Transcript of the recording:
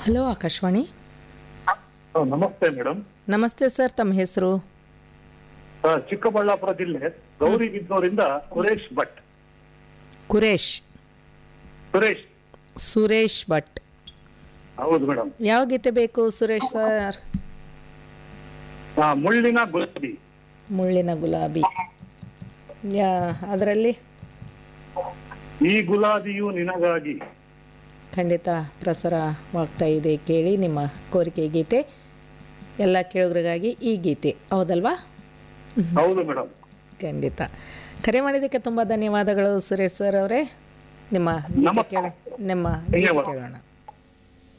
Hello Akashvani ಆ, ನಮಸ್ತೆ madam ನಮಸ್ತೆ ಸರ್ ತಮ್ಮ ಹೆಸರು ಆ, ಚಿಕ್ಕಬಳ್ಳಾಪುರ ಜಿಲ್ಲೆ ಗೌರಿಬಿದನೂರಿಂದ ಸುರೇಶ್ ಭಟ್ ಕುರೇಶ್ ಸುರೇಶ್ ಸುರೇಶ್ ಭಟ್ ಹೌದು ಮೇಡಮ್ ಯಾವ ಗೀತೆ ಬೇಕು ಸುರೇಶ್ ಸರ್ ಆ, ಮುಳ್ಳಿನ ಗುಲಾಬಿ ಮುಳ್ಳಿನ ಗುಲಾಬಿ ಯಾ ಅದರಲ್ಲಿ ಈ ಗುಲಾಬಿಯು ನಿನಗಾಗಿ ಖಂಡಿತ ಪ್ರಸಾರವಾಗ್ತಾ ಇದೆ ಕೇಳಿ ನಿಮ್ಮ ಕೋರಿಕೆ ಗೀತೆ ಎಲ್ಲ ಕೇಳುಗರಿಗಾಗಿ ಈ ಗೀತೆ ಹೌದಲ್ವಾ ಹೌದು ಮೇಡಮ್ ಖಂಡಿತ ಕರೆ ಮಾಡಿದ್ದಕ್ಕೆ ತುಂಬ ಧನ್ಯವಾದಗಳು ಸುರೇಶ್ ಸರ್ ಅವರೇ ನಿಮ್ಮ ಗೀತೆ ನಮಸ್ತೆ. ಕೇಳ ನಿಮ್ಮ ಗೀತೆ ಧನ್ಯವಾದ. ಕೇಳೋಣ